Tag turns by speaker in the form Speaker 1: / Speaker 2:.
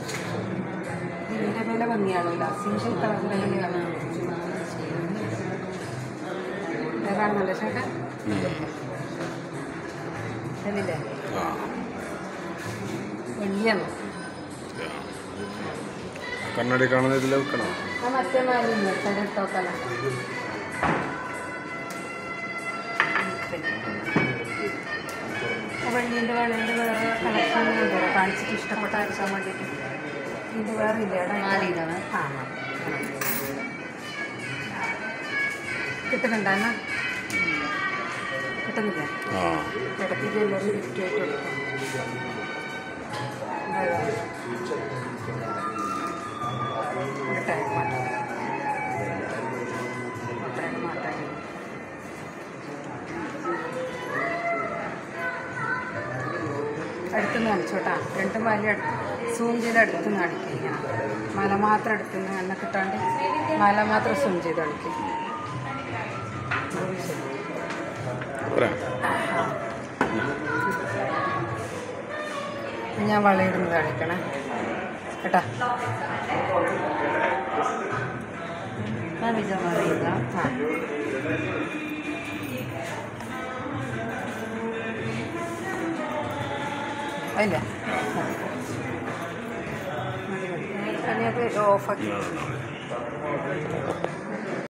Speaker 1: ഇതിൻ്റെ വില ഭംഗിയാണല്ല സിംഗിൾ കളറിൻ്റെ കാണാൻ കാണുന്നുണ്ട് ചേട്ടാ ശരിയില്ലേ
Speaker 2: ആ
Speaker 1: വെള്ളിയാണ്
Speaker 2: കണ്ണാടി കാണുന്ന ഇതിൽ വെക്കണം
Speaker 1: ആ മറ്റേ മാലിന്യ ഇട്ടോക്കല്ല വെള്ളീൻ്റെ വളേൻ്റെ വേറെ കളക്ഷൻ കൊണ്ടുവരാം കാണിച്ചിട്ട് ഇഷ്ടപ്പെട്ട അയച്ചാൽ വേണ്ടിയിട്ട് ഇതിൻ്റെ വേറെ ഇല്ല
Speaker 3: മാലിയിലാണ്.
Speaker 1: ആ കിട്ടുന്നുണ്ടോ എന്നാ കിട്ടുന്നില്ല
Speaker 2: ആ
Speaker 1: ഇടയ്ക്ക് ജ്വല്ലറി ഗിഫ്റ്റായിട്ട് കൊടുക്കാം ഒരു ടൈം മാറ്റാം ടൈം മാറ്റാം അടുത്തുനിന്ന് കാണിച്ചോട്ടാ രണ്ട് മല സൂം ചെയ്ത് അടുത്തുനിന്ന് കാണിക്കുക ഇങ്ങനെ മല മാത്രം അടുത്തുനിന്ന് എണ്ണ കിട്ടാണ്ട് മല മാത്രം സൂം ചെയ്ത് കാണിക്കുക
Speaker 2: പോരാ
Speaker 1: ഞാൻ വളയിടുന്നത് കാണിക്കണേ കേട്ടാ
Speaker 3: കാണിക്കാൻ പറയുക
Speaker 1: ആ അതില്ല മതി മതി അതിനകത്ത് ഓഫാക്കി
Speaker 2: ഇതാണ്